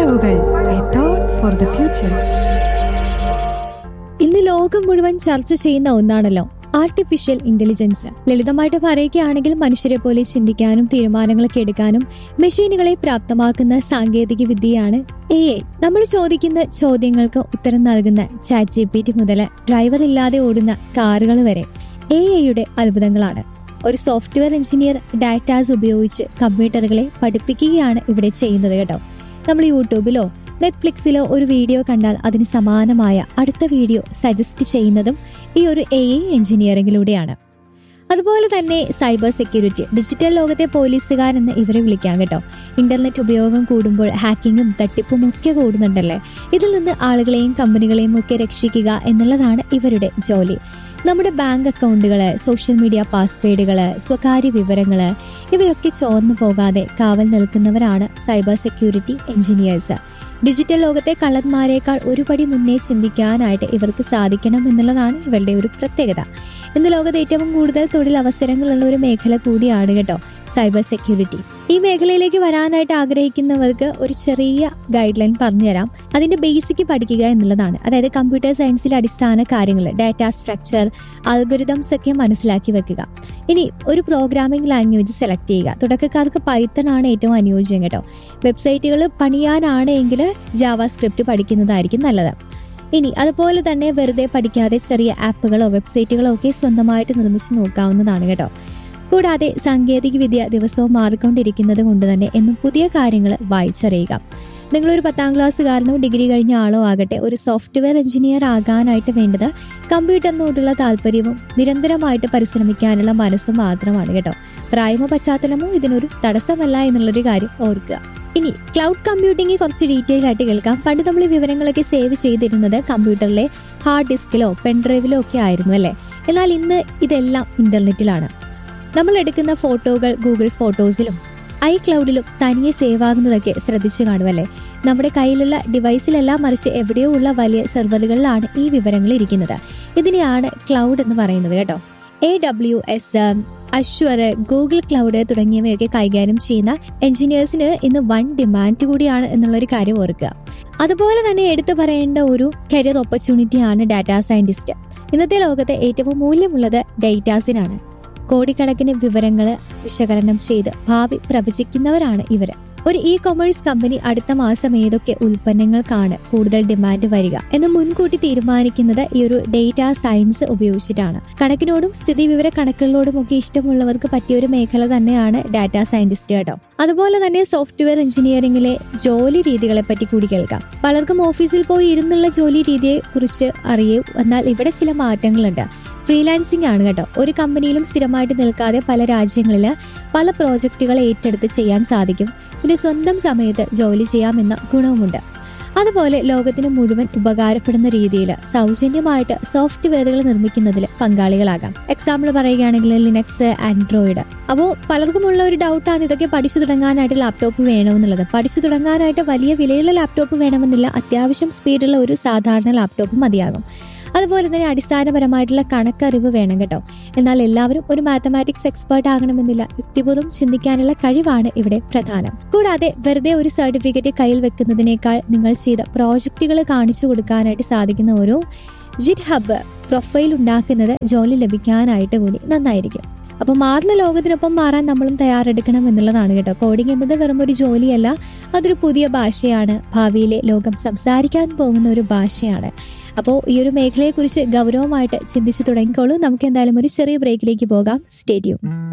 അറിവുകൾ a thought for the future ഇന്ന് ലോകം മുഴുവൻ ചർച്ച ചെയ്യുന്ന ഒന്നാണല്ലോ ആർട്ടിഫിഷ്യൽ ഇന്റലിജൻസ് ലളിതമായിട്ട് പറയുകയാണെങ്കിൽ മനുഷ്യരെ പോലെ ചിന്തിക്കാനും തീരുമാനങ്ങളൊക്കെ എടുക്കാനും മെഷീനുകളെ പ്രാപ്തമാക്കുന്ന സാങ്കേതിക വിദ്യയാണ് എ ഐ നമ്മൾ ചോദിക്കുന്ന ചോദ്യങ്ങൾക്ക് ഉത്തരം നൽകുന്ന ചാറ്റ് ജി പി ടി മുതൽ ഡ്രൈവർ ഇല്ലാതെ ഓടുന്ന കാറുകൾ വരെ എ ഐയുടെ അത്ഭുതങ്ങളാണ് ഒരു സോഫ്റ്റ്വെയർ എഞ്ചിനീയർ ഡാറ്റാസ് ഉപയോഗിച്ച് കമ്പ്യൂട്ടറുകളെ പഠിപ്പിക്കുകയാണ് ഇവിടെ ചെയ്യുന്നത് കേട്ടോ നമ്മൾ യൂട്യൂബിലോ നെറ്റ്ഫ്ലിക്സിലോ ഒരു വീഡിയോ കണ്ടാൽ അതിന് സമാനമായ അടുത്ത വീഡിയോ സജസ്റ്റ് ചെയ്യുന്നതും ഈ ഒരു എ ഐ എഞ്ചിനീയറിംഗിലൂടെയാണ് അതുപോലെ തന്നെ സൈബർ സെക്യൂരിറ്റി ഡിജിറ്റൽ ലോകത്തെ പോലീസുകാരെന്ന് ഇവരെ വിളിക്കാം കേട്ടോ ഇന്റർനെറ്റ് ഉപയോഗം കൂടുമ്പോൾ ഹാക്കിങ്ങും തട്ടിപ്പും ഒക്കെ കൂടുന്നുണ്ടല്ലേ ഇതിൽ നിന്ന് ആളുകളെയും കമ്പനികളെയും ഒക്കെ രക്ഷിക്കുക എന്നുള്ളതാണ് ഇവരുടെ ജോലി നമ്മുടെ ബാങ്ക് അക്കൗണ്ടുകള് സോഷ്യൽ മീഡിയ പാസ്വേഡുകള് സ്വകാര്യ വിവരങ്ങള് ഇവയൊക്കെ ചോർന്നു പോകാതെ കാവൽ നിൽക്കുന്നവരാണ് സൈബർ സെക്യൂരിറ്റി എഞ്ചിനീയേഴ്സ് ഡിജിറ്റൽ ലോകത്തെ കള്ളന്മാരെക്കാൾ ഒരുപടി മുന്നേ ചിന്തിക്കാനായിട്ട് ഇവർക്ക് സാധിക്കണം എന്നുള്ളതാണ് ഇവരുടെ ഒരു പ്രത്യേകത ഇന്ന് ലോകത്ത് ഏറ്റവും കൂടുതൽ തൊഴിൽ അവസരങ്ങളുള്ള ഒരു മേഖല കൂടിയാണ് കേട്ടോ സൈബർ സെക്യൂരിറ്റി ഈ മേഖലയിലേക്ക് വരാനായിട്ട് ആഗ്രഹിക്കുന്നവർക്ക് ഒരു ചെറിയ ഗൈഡ് ലൈൻ പറഞ്ഞുതരാം അതിന്റെ ബേസിക് പഠിക്കുക എന്നുള്ളതാണ് അതായത് കമ്പ്യൂട്ടർ സയൻസിലെ അടിസ്ഥാന കാര്യങ്ങൾ ഡാറ്റ സ്ട്രക്ചർ അൽഗോരിതംസ് ഒക്കെ മനസ്സിലാക്കി വെക്കുക ഇനി ഒരു പ്രോഗ്രാമിംഗ് ലാംഗ്വേജ് സെലക്ട് ചെയ്യുക തുടക്കക്കാർക്ക് പൈത്തൺ ആണ് ഏറ്റവും അനുയോജ്യം കേട്ടോ വെബ്സൈറ്റുകൾ പണിയാനാണ് എങ്കിൽ ജാവ സ്ക്രിപ്റ്റ് പഠിക്കുന്നതായിരിക്കും നല്ലത് ഇനി അതുപോലെ തന്നെ വെറുതെ പഠിക്കാതെ ചെറിയ ആപ്പുകളോ വെബ്സൈറ്റുകളോ ഒക്കെ സ്വന്തമായിട്ട് നിർമ്മിച്ച് നോക്കാവുന്നതാണ് കേട്ടോ കൂടാതെ സാങ്കേതിക വിദ്യ ദിവസവും മാറിക്കൊണ്ടിരിക്കുന്നത് കൊണ്ട് തന്നെ എന്നും പുതിയ കാര്യങ്ങൾ വായിച്ചറിയുക നിങ്ങളൊരു പത്താം ക്ലാസ്സുകാരനോ ഡിഗ്രി കഴിഞ്ഞ ആളോ ആകട്ടെ ഒരു സോഫ്റ്റ്വെയർ എഞ്ചിനീയർ ആകാനായിട്ട് വേണ്ടത് കമ്പ്യൂട്ടറിനോടുള്ള താല്പര്യവും നിരന്തരമായിട്ട് പരിശ്രമിക്കാനുള്ള മനസ്സും മാത്രമാണ് കേട്ടോ പ്രായമോ പശ്ചാത്തലമോ ഇതിനൊരു തടസ്സമല്ല എന്നുള്ളൊരു കാര്യം ഓർക്കുക ഇനി ക്ലൗഡ് കമ്പ്യൂട്ടിംഗ് കുറച്ച് ഡീറ്റെയിൽ ആയിട്ട് കേൾക്കാം പണ്ട് നമ്മൾ ഈ വിവരങ്ങളൊക്കെ സേവ് ചെയ്തിരുന്നത് കമ്പ്യൂട്ടറിലെ ഹാർഡ് ഡിസ്കിലോ പെൻഡ്രൈവിലോ ഒക്കെ ആയിരുന്നു അല്ലേ എന്നാൽ ഇന്ന് ഇതെല്ലാം ഇന്റർനെറ്റിലാണ് നമ്മൾ എടുക്കുന്ന ഫോട്ടോകൾ ഗൂഗിൾ ഫോട്ടോസിലും ഐ ക്ലൗഡിലും തനിയെ സേവ് ആകുന്നതൊക്കെ ശ്രദ്ധിച്ചു കാണുമല്ലേ നമ്മുടെ കയ്യിലുള്ള ഡിവൈസിലെല്ലാം മറിച്ച് എവിടെയോ ഉള്ള വലിയ സെർവറുകളിലാണ് ഈ വിവരങ്ങൾ ഇരിക്കുന്നത് ഇതിനെയാണ് ക്ലൗഡ് എന്ന് പറയുന്നത് കേട്ടോ A W S Azure Google cloud തുടങ്ങിയവയൊക്കെ കൈകാര്യം ചെയ്യുന്ന എഞ്ചിനീയേഴ്സിന് ഇന്ന് വൺ ഡിമാൻഡ് കൂടിയാണ് എന്നുള്ളൊരു കാര്യം ഓർക്കുക അതുപോലെ തന്നെ എടുത്തു പറയേണ്ട ഒരു കരിയർ ഓപ്പർച്യൂണിറ്റിയാണ് ഡാറ്റാ സയന്റിസ്റ്റ് ഇന്നത്തെ ലോകത്തെ ഏറ്റവും മൂല്യമുള്ളത് ഡേറ്റാസിനാണ് കോടിക്കണക്കിന് വിവരങ്ങൾ വിശകലനം ചെയ്ത് ഭാവി പ്രവചിക്കുന്നവരാണ് ഇവര് ഒരു ഇ കൊമേഴ്സ് കമ്പനി അടുത്ത മാസം ഏതൊക്കെ ഉൽപ്പന്നങ്ങൾക്കാണ് കൂടുതൽ ഡിമാൻഡ് വരിക എന്ന് മുൻകൂട്ടി തീരുമാനിക്കുന്നത് ഈ ഒരു ഡേറ്റ സയൻസ് ഉപയോഗിച്ചിട്ടാണ് കണക്കിനോടും സ്ഥിതി വിവര കണക്കുകളോടും ഒക്കെ ഇഷ്ടമുള്ളവർക്ക് പറ്റിയ ഒരു മേഖല തന്നെയാണ് ഡാറ്റ സയന്റിസ്റ്റ് കേട്ടോ അതുപോലെ തന്നെ സോഫ്റ്റ്വെയർ എഞ്ചിനീയറിംഗിലെ ജോലി രീതികളെ പറ്റി കൂടി കേൾക്കാം പലർക്കും ഓഫീസിൽ പോയി ഇരുന്നുള്ള ജോലി രീതിയെ കുറിച്ച് അറിയൂ എന്നാൽ ഇവിടെ ചില മാറ്റങ്ങളുണ്ട് ഫ്രീലാൻസിംഗ് ആണ് കേട്ടോ ഒരു കമ്പനിയിലും സ്ഥിരമായിട്ട് നിൽക്കാതെ പല രാജ്യങ്ങളിൽ പല പ്രോജക്റ്റുകൾ ഏറ്റെടുത്ത് ചെയ്യാൻ സാധിക്കും പിന്നെ സ്വന്തം സമയത്ത് ജോലി ചെയ്യാമെന്ന ഗുണവുമുണ്ട് അതുപോലെ ലോകത്തിന് മുഴുവൻ ഉപകാരപ്പെടുന്ന രീതിയിൽ സൗജന്യമായിട്ട് സോഫ്റ്റ്വെയറുകൾ നിർമ്മിക്കുന്നതിൽ പങ്കാളികളാകാം എക്സാമ്പിൾ പറയുകയാണെങ്കിൽ ലിനക്സ് ആൻഡ്രോയിഡ് അപ്പോൾ പലർക്കുമുള്ള ഒരു ഡൗട്ടാണ് ഇതൊക്കെ പഠിച്ചു തുടങ്ങാനായിട്ട് ലാപ്ടോപ്പ് വേണമെന്നുള്ളത് പഠിച്ചു തുടങ്ങാനായിട്ട് വലിയ വിലയുള്ള ലാപ്ടോപ്പ് വേണമെന്നില്ല അത്യാവശ്യം സ്പീഡുള്ള ഒരു സാധാരണ ലാപ്ടോപ്പ് മതിയാകും അതുപോലെ തന്നെ അടിസ്ഥാനപരമായിട്ടുള്ള കണക്കറിവ് വേണം കേട്ടോ എന്നാൽ എല്ലാവരും ഒരു മാത്തമാറ്റിക്സ് എക്സ്പേർട്ട് ആകണമെന്നില്ല യുക്തിബോധം ചിന്തിക്കാനുള്ള കഴിവാണ് ഇവിടെ പ്രധാനം കൂടാതെ വെറുതെ ഒരു സർട്ടിഫിക്കറ്റ് കയ്യിൽ വെക്കുന്നതിനേക്കാൾ നിങ്ങൾ ചെയ്ത പ്രോജക്റ്റുകൾ കാണിച്ചു കൊടുക്കാനായിട്ട് സാധിക്കുന്ന ഒരു ജിറ്റ് ഹബ്ബ് പ്രൊഫൈൽ ഉണ്ടാക്കുന്നത് ജോലി ലഭിക്കാനായിട്ട് കൂടി നന്നായിരിക്കും അപ്പൊ മാറുന്ന ലോകത്തിനൊപ്പം മാറാൻ നമ്മളും തയ്യാറെടുക്കണം എന്നുള്ളതാണ് കേട്ടോ കോഡിംഗ് എന്നത് വെറും ഒരു ജോലിയല്ല അതൊരു പുതിയ ഭാഷയാണ് ഭാവിയിലെ ലോകം സംസാരിക്കാൻ പോകുന്ന ഒരു ഭാഷയാണ് അപ്പോൾ ഈ ഒരു മേഖലയെക്കുറിച്ച് ഗൗരവമായിട്ട് ചിന്തിച്ചു തുടങ്ങിക്കോളൂ നമുക്ക് എന്തായാലും ഒരു ചെറിയ ബ്രേക്കിലേക്ക് പോകാം സ്റ്റേഡിയം